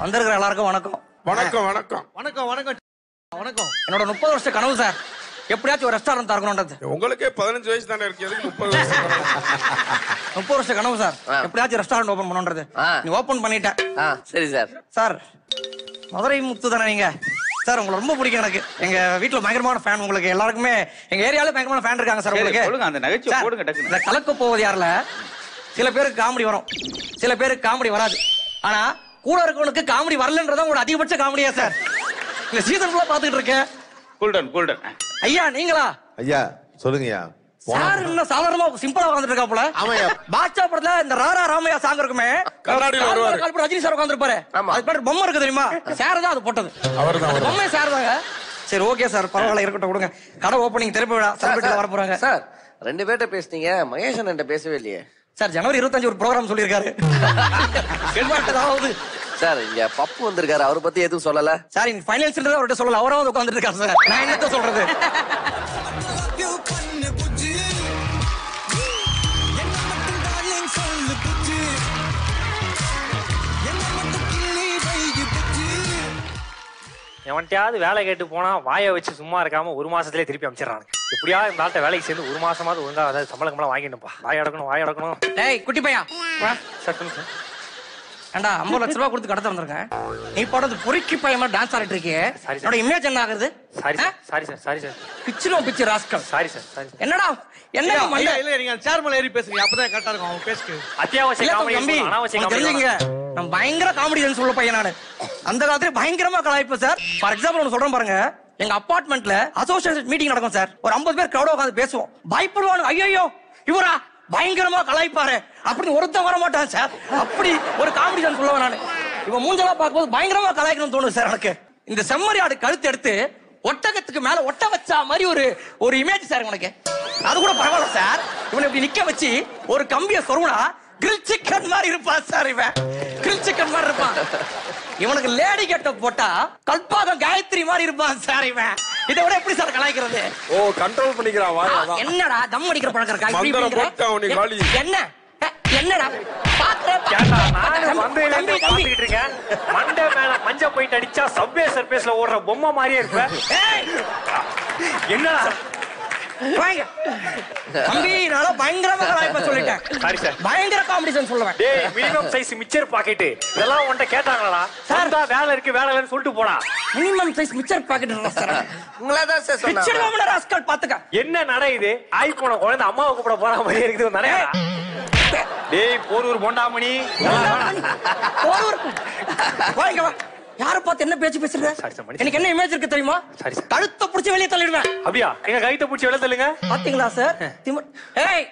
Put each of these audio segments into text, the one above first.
வந்திருக்கிற எல்லாருக்கும் வணக்கம் வணக்கம் வணக்கம் வணக்கம் வணக்கம் வணக்கம் என்னோட முப்பது வருஷ கனவு சார் எப்படியாச்சும் ஒரு ரெஸ்டாரண்ட் திறக்கணும்ன்றது உங்களுக்கே பதினஞ்சு வயசு தானே இருக்கு எதுக்கு முப்பது வயசு முப்பது வருஷ கனவு சார் எப்படியாச்சும் ரெஸ்டாரண்ட் ஓபன் பண்ணணும்ன்றது ஆ. நீ ஓபன் பண்ணிட்டேன் ஆ சரி சார் சார் மதுரை முத்து தானே நீங்க சார் உங்களை ரொம்ப பிடிக்கும் எனக்கு எங்க வீட்டுல பயங்கரமான ஃபேன் உங்களுக்கு எல்லாருக்குமே எங்க ஏரியால பயங்கரமான ஃபேன் இருக்காங்க சார் சரி, உங்களுக்கு சொல்லுங்க, அந்த நகைச்சுவை சார், போடுங்க டக்குன்னு. இந்த கலக்க போவது யாருல சில பேருக்கு காமெடி வரும் சில பேருக்கு காமெடி வராது ஆனா கூட இருக்கவனுக்கு காமெடி வரலன்றதான் உங்களோட அதிகபட்ச காமெடியா சார் இந்த சீசன் ஃபுல்லா பாத்துக்கிட்டு இருக்கேன் கூல்டன் கூல்டன் ஐயா நீங்களா ஐயா சொல்லுங்கய்யா சார் இன்னும் சாதாரணமா சிம்பிளா உட்காந்துட்டு இருக்காப்புல ஆமாய்யா. பாட்சா படத்துல இந்த ராரா ராமையா சாங் இருக்குமே கண்ணாடியில கால் வருவாரு. மேல கால் போட்டு ரஜினி சார் உட்காந்துருப்பாரு ஆமா. அது பேர் பொம்மை இருக்கு தெரியுமா சார் தான் அது போட்டது அவர்தான், அந்த பொம்மை சார் தாங்க சரி ஓகே சார் பரவாயில்ல இருக்கட்டும் கொடுங்க கடை ஓப்பனிங் திறப்பு விழா செலிபிரிட்டி வர போறாங்க சார் ரெண்டு பேர்ட்ட பேசுனீங்க மகேஷன் என்கிட்ட பேசவே இல்லையே சார் ஜனவரி இருபத்தஞ்சு ஒரு ப்ரோக்ராம் சொல்லியிருக்காரு ஏதாவது சார் இங்க பப்பு வந்திருக்காரு அவரை பத்தி எதுவும் சொல்லல சார் இன்னைக்கு ஃபைனல்ஸ் அவர்கிட்ட சொல்லல அவரும் வந்து உட்காந்துட்டு இருக்காரு சார் நான் என்னத்த சொல்றது எவன்கிட்டயாவது வேலை கேட்டு போனா வாயை வச்சு சும்மா இருக்காம ஒரு மாசத்துலயே திருப்பி அமைச்சிடறாங்க எப்படியாவது இந்த ஆள்கிட்ட வேலைக்கு சேர்ந்து ஒரு மாசமாவது ஒழுங்கா அதாவது சம்பளம் வாங்கிடணும்ப்பா வாய் அடக்கணும் வாய் அடக்கணும் டேய் குட்டி பையா வா. சார் சொல்லுங்க சார் ஏண்டா ஐம்பது லட்ச ரூபா கொடுத்து கடத்த வந்திருக்கேன் நீ போடுறது பொறுக்கி பையன் மாதிரி டான்ஸ் ஆடிட்டு இருக்கியே சரி, சார். என்னோட இமேஜ் என்ன ஆகுது sorry sir sorry sir sorry sir பிச்சிரும் பிச்சு rascal sorry sir sorry sir என்னடா என்ன ஐயா, மண்டை ஐயா, இல்ல நீங்க சேர் மேல ஏறி பேசுறீங்க அப்பதான் கரெக்டா இருக்கும் அவங்க பேசுக்கு அத்தியாவசிய இல்ல காமெடி தம்பி அனாவசிய உனக்கு காமெடி தெரிஞ்சுங்க நான் பயங்கர காமெடியன் சொல்ல பையன் நானு அந்த காலத்துல பயங்கரமா கலாய்ப்பேன் சார் ஃபார் எக்ஸாம்பிள் ஒன்று சொல்றேன் பாருங்க எங்க அபார்ட்மெண்ட்ல அசோசியேஷன் மீட்டிங் நடக்கும் சார் ஒரு 50 பேர் கிரௌட உட்காந்து பேசுவோம் பயப்படுவானு ஐயோ இவரா பயங்கரமா கலாய்ப்பாரு அப்படின்னு ஒருத்தன் வர மாட்டான் சார் அப்படி ஒரு காமெடியன் சொல்லுவேன் நானு இவன் மூஞ்சலா பார்க்கும்போது பயங்கரமா கலாய்க்கணும்னு தோணுது சார் எனக்கு இந்த செம்மறி ஆடு கழுத்து எடுத்து ஒட்டகத்துக்கு மேல ஒட்ட வச்சா மாதிரி ஒரு ஒரு இமேஜ் சார் உனக்கு அது கூட பரவாயில்ல சார் இவனை இப்படி நிக்க வச்சு ஒரு கம்பிய சொருகுனா கிரில் சிக்கன் மாதிரி இருப்பான் சார் இவன் கிரில் சிக்கன் மாதிரி இருப்பான் இவனுக்கு லேடி கெட்ட போட்டா கல்பாகம் காயத்ரி மாதிரி இருப்பான் சார் இவன் இதை விட எப்படி சார் கலாய்க்கிறது ஓ கண்ட்ரோல் பண்ணிக்கிறான் வாய் ஆ, அதான் என்னடா தம் அடிக்கிற பழக்கம் இருக்கா இப்படி மந்திரம் இப்படிங்கிற? போட்டு அவனை காலி. என்ன அ, என்னடா பாக்குறேன் கேட்டா, தம்பி, நானும் மந்தையில தம்பி, இருந்து தம்பி. பாத்துக்கிட்டு இருக்கேன். மண்டை மேல மஞ்ச பெயிண்ட் அடிச்சா சப்வே சர்பேஸ்ல ஓடுற பொம்மை மாதிரியே இருப்ப ஏய், என்னடா வாங்க. தம்பி நான் பயங்கரமா கலாய்ப்ப சொல்லிட்டேன் சாரி சார் பயங்கர காம்படிஷன் சொல்லுவேன் டேய் மினிமம் சைஸ் மிச்சர் பாக்கெட் இதெல்லாம் உன்கிட்ட கேட்டாங்களா சார் தான் வேலை இருக்கு வேலை இல்லைன்னு சொல்லிட்டு போடா minimum size mixture packet sir உங்களா தான் சார் சொன்னாங்க பிச்சர் ராஸ்கல் பாத்துக்க என்ன நடை இது ஆய் போன குழந்தை அம்மாவை கூப்பிட போற மாதிரி இருக்குது நிறைய டேய் போரூர் போண்டாமணி போரூர். வா இங்க வா. யார பார்த்து என்ன பேச்சு பேசுற சாரி சார், மன்னிச்சு. எனக்கு என்ன இமேஜ் இருக்கு தெரியுமா சாரி சார். கழுத்தை புடிச்சு வெளியே தள்ளிடுவேன் அப்படியா எங்க கைத்த பிடிச்சி வெளில தள்ளுங்க பாத்தீங்களா சார் திமிர் ஏய்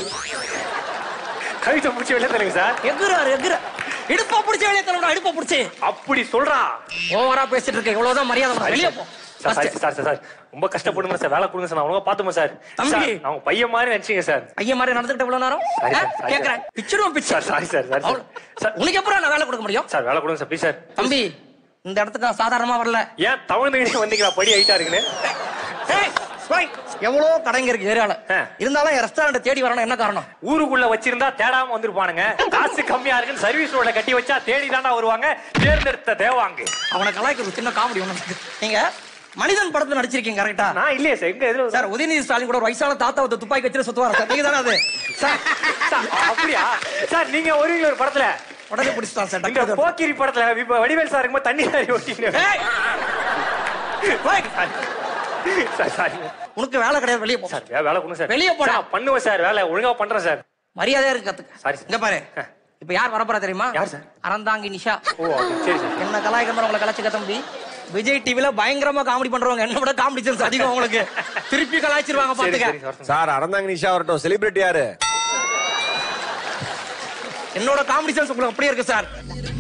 கைத்த பிடிச்சி வெளில தள்ளுங்க சார் எகுறாரு எகுற இடுப்பா புடிச்சு வெளியே தள்ளுடா இடுப்பா புடிச்சு அப்படி சொல்றா ஓவரா பேசிட்டு இருக்க இவ்வளவுதான் மரியாதை உனக்கு. வெளியே போ sir sorry First. Sir sir sir ரொம்ப கஷ்டப்படுங்க சார் வேலை கொடுங்க சார் நான் ஒழுங்கா பாத்துமா சார் தம்பி. சார், நான் உங்க பையன் மாதிரி நினைச்சீங்க சார் ஐயா மாதிரி நடந்துக்கிட்ட இவ்வளவு நேரம் சாரி ஆ? சார், சாரி கேக்குறேன் சார். பிச்சிடுவோம் பிச்சு sir, sorry sir, sorry sir. Sir. உனக்கு எப்பறம் நான் வேலை கொடுக்க முடியும் சார் வேலை கொடுங்க சார் ப்ளீஸ் சார் தம்பி இந்த இடத்துக்கு நான் சாதாரணமா வரல ஏன் தமிழ்நாடு வந்தீங்களா படி ஹைட்டா இருக்குன்னு ஏய், ஸ்வை. எவ்வளவு கடைங்க இருக்கு ஏரியால ஆ. இருந்தாலும் என் ரெஸ்டாரண்ட் தேடி வரணும் என்ன காரணம் ஊருக்குள்ள வச்சிருந்தா தேடாம வந்திருப்பானுங்க காசு கம்மியா இருக்குன்னு சர்வீஸ் ரோட கட்டி வச்சா தேடி தாண்டா வருவாங்க தேர்ந்தெடுத்த தேவாங்க அவனை கலாய்க்கு ஒரு சின்ன காமெடி ஒண்ணு இருக்கு. நீங்க மனிதன் படத்துல நடிச்சிருக்கீங்க கரெக்டா நான் இல்லையே சார் எங்க எதுல சார் உதயநிதி ஸ்டாலின் கூட ஒரு வயசான தாத்தா வந்து துப்பாக்கி வச்சு சுத்துவாரு சார் நீங்க தானே அது சார், சார், அப்படியா சார் நீங்க வருவீங்க ஒரு படத்துல உடனே பிடிச்சிட்டான் சார் இந்த டக்குனு. போக்கிரி படத்துல இப்ப வடிவேல் சார் இருக்கும்போது தண்ணி சாரி ஓட்டிங்க ஏய்! போய். சார் சாரி உனக்கு வேலை கிடையாது வெளியே போ சார் வே- வேலை கொடுங்க சார் வெளிய போடா. சார், பண்ணுவேன் சார் வேலை ஒழுங்கா பண்றேன் சார் மரியாதையா இருக்கு கத்துக்க Sorry, sir. இங்க பாரு இப்ப யார் வரப்போறா தெரியுமா யார் sir? அறந்தாங்கி நிஷா ஓ அப்படி, சரி சார் என்ன கலாய்க்கிற உங்களை கலாய்ச்சிக்க தம்பி விஜய் டிவில பயங்கரமா காமெடி பண்றவங்க என்ன விட காமெடி சென்ஸ் அதிகம் உங்களுக்கு திருப்பி கலாய்ச்சிருவாங்க சரி சரி பாத்துக்க சார் சார் அறந்தாங்க நிஷா வரட்டும் செலிபிரிட்டி யாரு என்னோட காமெடி சென்ஸ் உங்களுக்கு அப்படியே இருக்கு சார்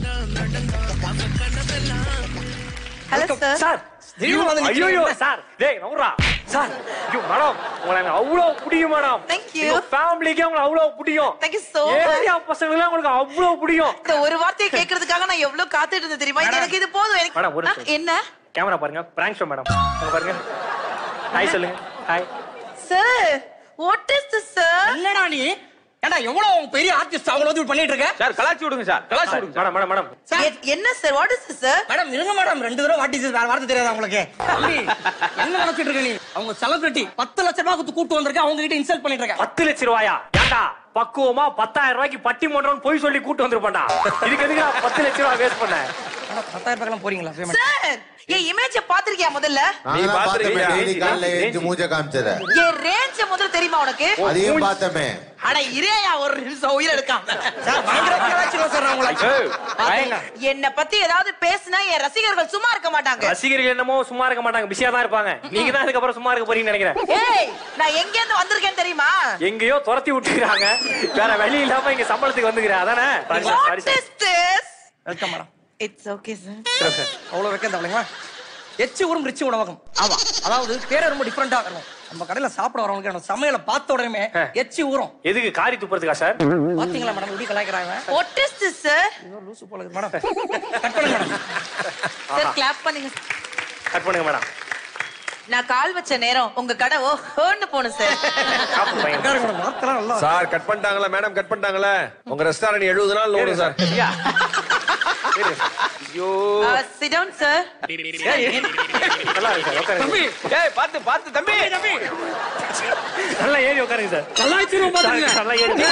ஹலோ சார் சார் திடீர்னு வந்து ஐயோ நிக்கிறீங்க. சார் டேய் நவுரா சார் ஐயோ மேடம் உங்களை எனக்கு அவ்வளவு பிடிக்கும் மேடம் Thank you. உங்க ஃபேமிலிக்கே உங்களை அவ்வளவு பிடிக்கும் Thank you so much. Area பசங்களுக்கு உங்களுக்கு அவ்வளவு பிடிக்கும் இந்த ஒரு வார்த்தையை கேட்கறதுக்காக நான் எவ்வளவு காத்துட்டு இருந்தேன் தெரியுமா இது எனக்கு இது போதும் மேடம், ஒரு எனக்கு ஆ, நிமிஷம். என்ன கேமரா பாருங்க பிராங்க் ஷோ மேடம் அங்க பாருங்க ஹாய் சொல்லுங்க hi sir what is this sir என்னடா நீ ஏண்டா எவ்வளவு உங்க பெரிய ஆர்டிஸ்ட் அவங்கள வந்து இப்படி பண்ணிட்டு இருக்க சார் கலாச்சி விடுங்க சார் கலாச்சி விடுங்க மேடம் மேடம் மேடம் சார் எ- என்ன sir what is sir madam இருங்க மேடம் ரெண்டு தடவை வாட்டி வேற வார்த்தை தெரியாதா உங்களுக்கு தம்பி என்ன நினைச்சிட்டு இருக்க நீ அவங்க செலிபிரிட்டி பத்து லட்சம் ரூபாய் கொடுத்து கூட்டு வந்திருக்க அவங்க கிட்ட இன்சல்ட் பண்ணிட்டு இருக்க பத்து லட்சம் ரூபாயா ஏண்டா பக்குவமா பத்தாயிரம் ரூபாய்க்கு பட்டி மன்றம்னு போய் சொல்லி கூட்டு வந்திருப்பான்டா இதுக்கு எதுக்கு நான் பத்து லட்சம் ரூபாய் வேஸ்ட் பண்ணேன் மேடம், பத்தாயிரம் ரூபாய்க்கு போறீங்களா பேமெண்ட் சார் என் இமேஜ பாத்திருக்கியா முதல்ல நாங்க தான் பாத்திருக்கியா? பார்த்தோமே டெய்லி காலைல ரேஞ்ச், எழுந்து மூஞ்ச காமிச்சத என் ரேஞ்ச முதல்ல தெரியுமா உனக்கு அதையும் பார்த்தோமே அட இறையா ஒரு நிமிஷம் உயிர் எடுக்காம சார் பயங்கர கலாச்சிருவோம் சார் நான் உங்களை பயங்க. என்ன பத்தி ஏதாவது பேசினா என் ரசிகர்கள் சும்மா இருக்க மாட்டாங்க ரசிகர்கள் என்னமோ சும்மா இருக்க மாட்டாங்க பிஸியா தான் இருப்பாங்க நீங்க தான் இதுக்கப்புறம் சும்மா இருக்க போறீங்கன்னு நினைக்கிறேன் ஏய் நான் எங்க இருந்து வந்திருக்கேன் தெரியுமா எங்கேயோ துரத்தி விட்டுக்கிறாங்க வேற வழி இல்லாம இங்க சம்பளத்துக்கு வந்துக்கிறேன் அதானே sorry sir, sorry what sir is this welcome madam it's okay sir சரி, சார் அவ்வளவு வைக்க தவளைங்களா எச்சி ஊரும் ரிச்சி உணவகம் ஆமா அதாவது பேரே ரொம்ப டிஃபரெண்டா இருக்கும் நம்ம கடையில சாப்பிட வரவங்களுக்கு நம்ம சமையல பார்த்த உடனே ஆ. எச்சி ஊரும் எதுக்கு காரி துப்புறதுக்கா சார் பாத்தீங்களா மேடம் எப்படி கலாய்க்கிறாங்க வாட் இஸ் திஸ் சார் ஐயோ, லூசு போல இருக்கு மேடம் கட் பண்ணுங்க மேடம் சார் கிளாப் பண்ணுங்க கட் பண்ணுங்க மேடம் நான் கால் வச்ச நேரம் உங்க கடை ஓ ஹோன்னு போணும் சார் காப்பு பையன் உட்காருங்க மேடம் வார்த்தைலாம் நல்லா சார் கட் பண்ணிட்டாங்களா மேடம் கட் பண்ணிட்டாங்களா உங்க ரெஸ்டாரண்ட் எழுபது நாள் ஓடும் சார் ஐயா. இரு. ஐயோ சிட் டவுன் சார் நல்லா இருக்கு சார் உட்காருங்க தம்பி ஏய் பாத்து பாத்து தம்பி தம்பி நல்லா ஏறி உட்காருங்க சார் கலாய்ச்சிருவோம் பாத்துங்க நல்லா ஏறி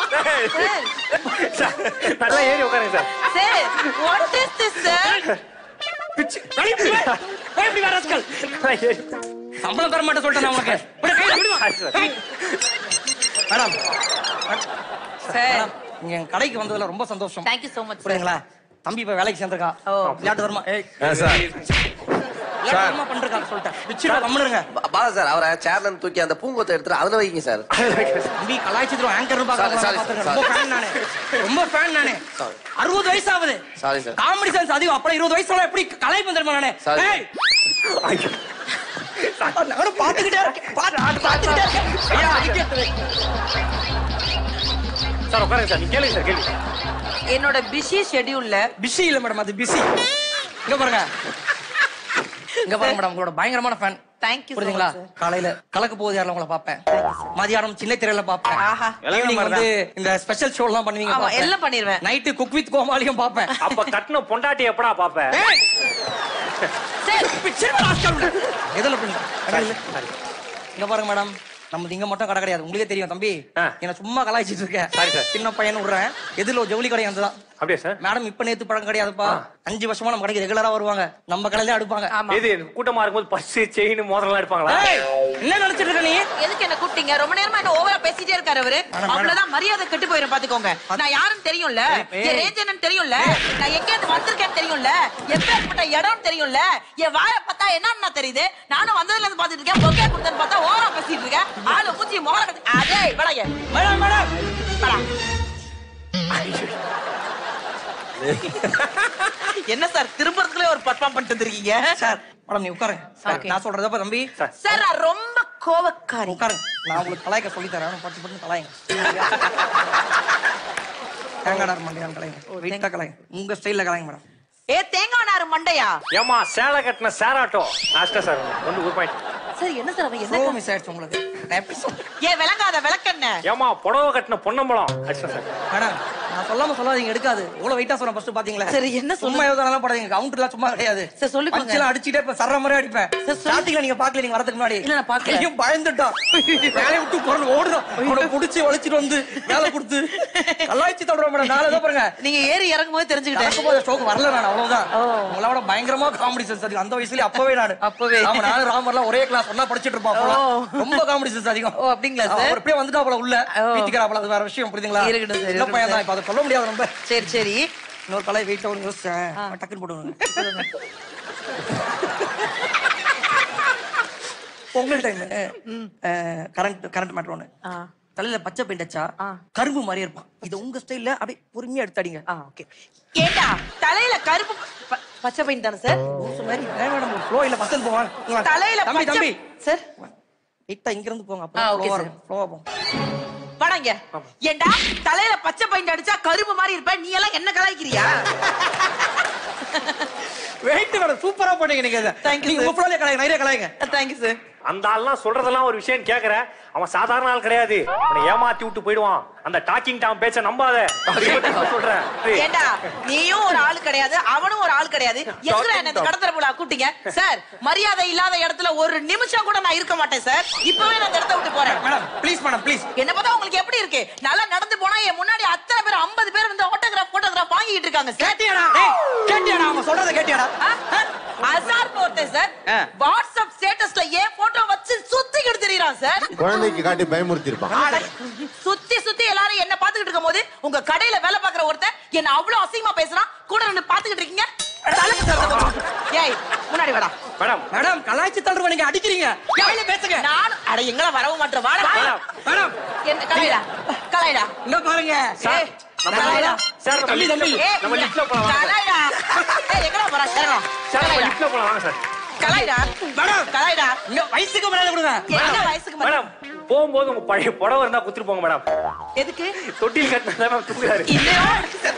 சார் சார், நல்லா ஏறி உட்காருங்க sir sir what is this sir பிச்சு வெளிய போய் வா. போய் இப்படி வர ராஸ்கல். நல்லா ஏறி சம்பளம் தர மாட்டேன் சொல்லிட்டேன் நான் உனக்கு விடு, கையில விடுமா. Sorry sir. ஏய். மேடம் சார் மேடம், நீங்க எங்க கடைக்கு வந்ததுல ரொம்ப சந்தோஷம் thank you so much sir புரியுதுங்களா தம்பி இப்ப வேலைக்கு சேர்ந்திருக்கா ஓ. விளையாட்டு வருமா ஏய் சார் விளையாட்டு வருமா பண்ணிருக்காங்க சொல்லிட்டேன் பிச்சிருவா கம்முனுங்க பாலா சார் அவரை சேர்ல இருந்து தூக்கி அந்த பூங்கொத்தை எடுத்துட்டு அதுல வைங்க சார் தம்பி கலாய்ச்சிட்டு ஆங்கர் Sorry, sorry, பாக்குறேன் sorry. ரொம்ப ஃபேன் நானு ரொம்ப ஃபேன் நானு Sorry. அறுபது வயசு ஆகுது Sorry, sir. காமெடி சென்ஸ் அதிகம் அப்புறம் இருபது வயசுல எப்படி கலாய்ப்பு தெரியுமா நானு Sorry. ஏய் நானும் பாத்துக்கிட்டே இருக்கேன் பாத்து பாத்துக்கிட்டே இருக்கேன் ஐயா, அடிக்கிறது. சார் உட்காருங்க சார் நீ கேளுங்க சார் கேளுங்க என்னோட பிஸி ஷெட்யூல்ல பிஸி இல்ல மேடம் அது பிஸி இங்க பாருங்க இங்க பாருங்க மேடம் உங்களோட பயங்கரமான ஃபேன் Thank you so புரியுதுங்களா much, sir. காலையில கலக்க போகுது யாரில் உங்களை பாப்பேன் மதியானம் சின்ன திரையில பாப்பேன் ஆஹா. ஈவினிங் வந்து இந்த ஸ்பெஷல் ஷோ எல்லாம் பண்ணுவீங்க ஆமா, எல்லாம் பண்ணிருவேன். நைட்டு குக் வித் கோமாளியும் பாப்பேன் அப்ப கட்டின பொண்டாட்டி எப்படா பாப்ப ஏய், சார் பிச்சைன்னு ராஸ்கல். எதுல பின்ன? கடை இல்ல. இங்க பாருங்க மேடம் நம்ம இங்க மட்டும் கடை கிடையாது உங்களுக்கே தெரியும் தம்பி ஆ. என்ன சும்மா கலாய்ச்சிட்டு இருக்கேன் Sorry, sir. சின்ன பையன் விடுறேன் எதுல ஒரு ஜவுளி கடை வந்துதான் அப்படியே சார் மேடம் இப்ப நேத்து பழக்கம் கிடையாதுப்பா அஞ்சு வருஷமா நம்ம கடைக்கு ரெகுலரா வருவாங்க நம்ம கடையில அடுப்பாங்க ஆமா எது கூட்டமா இருக்கும்போது பர்ஸ் செயின் மோதிரம் எடுப்பாங்களா ஏய், என்ன நினைச்சிட்டு இருக்க நீ எதுக்கு என்ன கூப்பிட்டீங்க ரொம்ப நேரமா என்ன ஓவரா பேசிட்டே இருக்காரு அவரு மேடம், அவ்வளவுதான் மரியாதை கெட்டு போயிரும் பாத்துக்கோங்க நான் யாருன்னு தெரியும்ல ஏய். என் ரேஞ்ச் என்னன்னு தெரியும்ல நான் எங்க இருந்து வந்திருக்கேன்னு தெரியும்ல எப்பேற்பட்ட இடம்னு தெரியும்ல என் வாய பார்த்தா என்னன்னு தெரியுது நானும் வந்ததுல இருந்து பாத்துட்டு இருக்கேன் பொக்கே கொடுத்தேன்னு பார்த்தா ஓவரா பேசிட்டு இருக்கேன் ஆளு மூச்சி மோள கட்டி அதே வடங்க மேடம் மேடம் என்ன சார் திரும்புறதுக்குள்ளே ஒரு பர்ஃபார்ம் பண்ணிட்டு வந்திருக்கீங்க சார் மேடம் நீ உட்காருங்க Okay. நான் சொல்றதப்ப தம்பி சார் நான் ரொம்ப கோவக்காரி உட்காருங்க நான் உங்களுக்கு கலாய்க்க சொல்லி தரேன் பட்டு பட்டு கலாயுங்க தேங்காய் மண்டையான் கலாயுங்க வெயிட்டா கலாயுங்க உங்க ஸ்டைல்ல கலாயுங்க மேடம் ஏ தேங்காய் நாறு மண்டையா ஏமா சேலை கட்டின சேராட்டோ ஆஸ்டா சார் ஒன்று ஒரு பாயிண்ட் சார் என்ன சார் அவன் ஃப்ளோ என்ன மிஸ் ஆயிடுச்சு உங்களுக்கு நான் எப்படி சொல்றேன் ஏ விளங்காத விளக்கண்ண ஏமா புடவை கட்டின பொன்னம்பலம் ஆஸ்டா சார் மேடம் நான் சொல்லாம சொல்லாதீங்க எடுக்காது எவ்வளவு வெயிட்டா சொன்ன ஃபர்ஸ்ட் பாத்தீங்களா சரி, என்ன சும்மா எவ்வளவு போடாதீங்க கவுண்டர்லாம் சும்மா கிடையாது சரி, சொல்லி கொடுங்க. பஞ்செல்லாம் அடிச்சிட்டே இப்ப சர்ற மாதிரி அடிப்பேன் சரி, சொல்லி- ஸ்டார்டிங்ல நீங்க பாக்கல நீங்க வரதுக்கு முன்னாடி இல்ல, நான் பார்க்கல. ஐயோ, பயந்துட்டான் வேலையை விட்டு குரல் ஓடுதான் அவனை புடிச்சு வளைச்சிட்டு வந்து வேலை கொடுத்து கலாய்ச்சி தொடரும் மேடம் நாளை ஏதோ பாருங்க நீங்க ஏறி இறங்கும் போது தெரிஞ்சுக்கிட்டேன் நடக்கும் போது ஸ்டோக் வரல நான் அவ்வளவுதான் ஓ. உங்களோட பயங்கரமா காமெடி சென்ஸ் அதிகம் அந்த வயசுலயே அப்பவே நான் அப்பவே. ஆமா நானும் ராமர்லாம் ஒரே கிளாஸ் ஒண்ணா படிச்சிட்டு இருப்போம் அப்போலாம். ஓ. ரொம்ப காமெடி சென்ஸ் அதிகம் ஓ, அப்படிங்களா சார்? அவர் அப்படியே வந்துட்டாப்ல உள்ள ஓ. வீட்டுக்கிறாப்ல அது வேற விஷயம் புரியுதுங்களா இருக்கட்டும் சார், சின்ன இருக்கட்டும் பையன் தான் சார். இப்ப அதை சொல்ல முடியாது ரொம்ப சரி சரி இன்னொரு கலை வெயிட் ஒன்று யோசிச்சேன் டக்குன்னு போடுவாங்க Pongal time current current matter ஒண்ணு ஆ. தலையில பச்சை பெயிண்ட் அடிச்சா ஆ. கரும்பு மாதிரி இருப்பான் இது உங்க ஸ்டைல்ல அப்படியே பொறுமையா எடுத்து அடிங்க ஆ ஓகே ஏண்டா தலையில கருப்பு ப- பச்சை பெயிண்ட் தானே சார் லூசு மாதிரி ஏன் மேடம் ஃப்ளோ இல்ல பசங்க போவாங்க இங்க வாங்க. தலையில தம்பி பச்சை தம்பி சார் லைட்டா இங்க இருந்து போங்க ஆ, அப்பதான் okay, ஃப்ளோவா sir. இருக்கும் ஃப்ளோவா போகும் வாடாங்க ஏண்டா தலையில பச்சை பெயிண்ட் அடிச்சா கருப்பு மாதிரி இருப்ப நீ எல்லாம் என்ன கலாய்க்கிறியா வெயிட் மேடம் சூப்பரா பண்ணீங்க நீங்க இதை. Thank you, நீங்க sir. உங்க ஃப்ளோல கலாய்ங்க நிறைய கலாய்ங்க தேங்க்யூ சார் அந்த ஆள்லாம் சொல்றதெல்லாம் ஒரு விஷயம் கேக்குற அவன் சாதாரண ஆள் கிடையாது அவனை ஏமாத்தி விட்டு போயிடுவான் அந்த டாக்கிங் டாம் பேச்ச நம்பாத சொல்றேன் ஏண்டா நீயும் ஒரு ஆள் கிடையாது அவனும் ஒரு ஆள் கிடையாது எதுக்குடா என்ன இந்த கடத்தர போல கூட்டிங்க சார் மரியாதை இல்லாத இடத்துல ஒரு நிமிஷம் கூட நான் இருக்க மாட்டேன் சார் இப்பவே நான் இந்த இடத்த விட்டு போறேன் மேடம் ப்ளீஸ் மேடம் ப்ளீஸ் என்ன பார்த்தா உங்களுக்கு எப்படி இருக்கு நல்லா நடந்து போனா என் முன்னாடி அத்தனை பேர் 50 பேர் வந்து ஆட்டோகிராஃப் போட்டோகிராஃப் வாங்கிட்டு இருக்காங்க சார் கேட்டியாடா டேய் கேட்டியாடா அவன் சொல்றத கேட்டியாடா ஆ? அசார் போட்டேன் சார் ஆ. வாட்ஸ்அப் ஸ்டேட்டஸ்ல ஏன் போட்டோ வச்சு சுத்திக்கிட்டு தெரியறான் சார் குழந்தைக்கு காட்டி பயமுறுத்தி இருப்பான் சுத்தி சுத்தி எல்லாரும் என்ன பாத்துக்கிட்டு இருக்கும்போது உங்க கடையில வேலை பாக்குற ஒருத்தன் என்ன அவ்வளவு அசிங்கமா பேசுறான் கூட நின்னு பாத்துக்கிட்டு இருக்கீங்க தலைக்கு சரத்தை போட்டு. ஏய் முன்னாடி வாடா மேடம் மேடம் கலாய்ச்சி தள்ளுறவ நீங்க அடிக்கிறீங்க கையில பேசுங்க நானும் அட எங்கெல்லாம் வரவும் மாட்டேன் வாடா மேடம். மேடம் என்ன கலாய்டா கலாய்டா இங்க பாருங்க ஏய், கலாய்டா சார் நம்ம தம்பி, lift ல- தம்பி. ஏய், நம்ம லிஃப்ட்ல போலாம் வாங்க சார். கலாய்டா ஏய் எங்கடா போறா சேரணும் சார் நம்ம கலாய்டா லிஃப்ட்ல போலாம் வாங்க சார் கலாய்டா மேடம். கலாய்டா இங்க வயசுக்கு மரியாதை கொடுங்க என்ன வயசுக்கு மேல மேடம் போகும்போது உங்க பழைய புடவை இருந்தா குத்துட்டு போங்க மேடம் எதுக்கு தொட்டில் கட்டினா மேம் தூங்குறாரு இல்லையோ